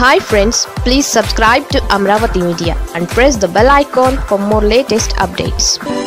hi friends please subscribe to Amaravati media and press the bell icon for more latest updates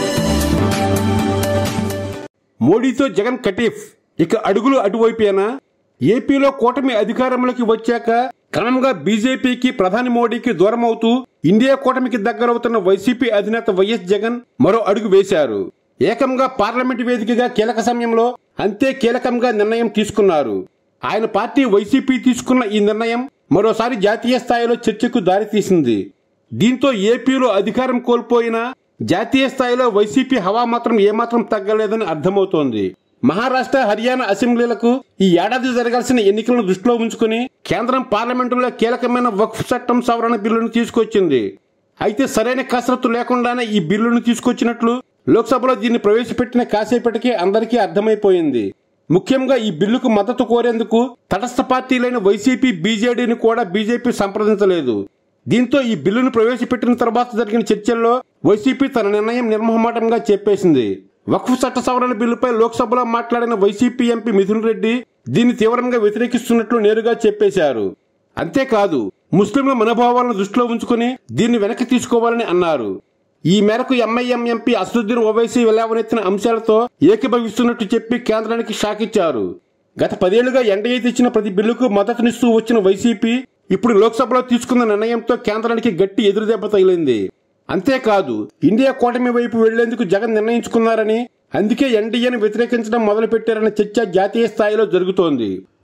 మోడీతో జగన్ కటీఫ్ ఇక అడుగులు అటువైపేనా ఏపీలో కూటమి అధికారంలోకి వచ్చాక క్రమంగా బీజేపీకి ప్రధాని మోడీకి దూరం అవుతూ ఇండియా కూటమికి దగ్గరవుతున్న వైసీపీ అధినేత వైఎస్ జగన్ మరో అడుగు వేశారు ఏకంగా పార్లమెంటు వేదికగా కీలక సమయంలో అంతే కీలకంగా నిర్ణయం తీసుకున్నారు ఆయన పార్టీ వైసీపీ తీసుకున్న ఈ నిర్ణయం మరోసారి జాతీయ స్థాయిలో చర్చకు దారితీసింది దీంతో ఏపీలో అధికారం కోల్పోయినా జాతీయ స్థాయిలో వైసీపీ హవా మాత్రం ఏమాత్రం తగ్గలేదని అర్థమవుతోంది మహారాష్ట్ర హర్యానా అసెంబ్లీలకు ఈ ఏడాది జరగాల్సిన ఎన్నికలను దృష్టిలో ఉంచుకుని కేంద్రం పార్లమెంటులో కీలకమైన వక్ఫ్ చట్టం సవరణ బిల్లును తీసుకొచ్చింది అయితే సరైన కసరత్తు లేకుండానే ఈ బిల్లును తీసుకొచ్చినట్లు లోక్సభలో దీన్ని ప్రవేశపెట్టిన కాసేపటికి అందరికీ అర్థమైపోయింది ముఖ్యంగా ఈ బిల్లుకు మద్దతు కోరేందుకు తటస్థ పార్టీలైన వైసీపీ బీజేడీని కూడా బీజేపీ సంప్రదించలేదు దీంతో ఈ బిల్లును ప్రవేశపెట్టిన తర్వాత జరిగిన చర్చల్లో వైసీపీ తన నిర్ణయం నిర్మోహమాటంగా చెప్పేసింది వక్ఫ్ చట్ట సవరణ బిల్లుపై లోక్సభలో మాట్లాడిన వైసీపీ ఎంపీ మిథున్ రెడ్డి దీన్ని తీవ్రంగా వ్యతిరేకిస్తున్నట్లు నేరుగా చెప్పేశారు అంతేకాదు ముస్లింల మనోభావాలను దృష్టిలో ఉంచుకుని దీన్ని వెనక్కి తీసుకోవాలని అన్నారు ఈ మేరకు ఎంఐఎం ఎంపీ అసదుద్దీన్ ఓవైసీ లేవనెత్తిన అంశాలతో ఏకీభవిస్తున్నట్టు చెప్పి కేంద్రానికి షాక్ ఇచ్చారు గత పదేళ్లుగా ఎన్డీఏ తెచ్చిన ప్రతి బిల్లుకు మద్దతునిస్తూ వచ్చిన వైసీపీ ఇప్పుడు లోక్సభలో తీసుకున్న నిర్ణయంతో కేంద్రానికి గట్టి ఎదురుదెబ్బ తగిలింది అంతేకాదు ఇండియా కూటమి వైపు వెళ్లేందుకు జగన్ నిర్ణయించుకున్నారని అందుకే ఎన్డీఏను వ్యతిరేకించడం మొదలుపెట్టారన్న చర్చ జాతీయ స్థాయిలో జరుగుతోంది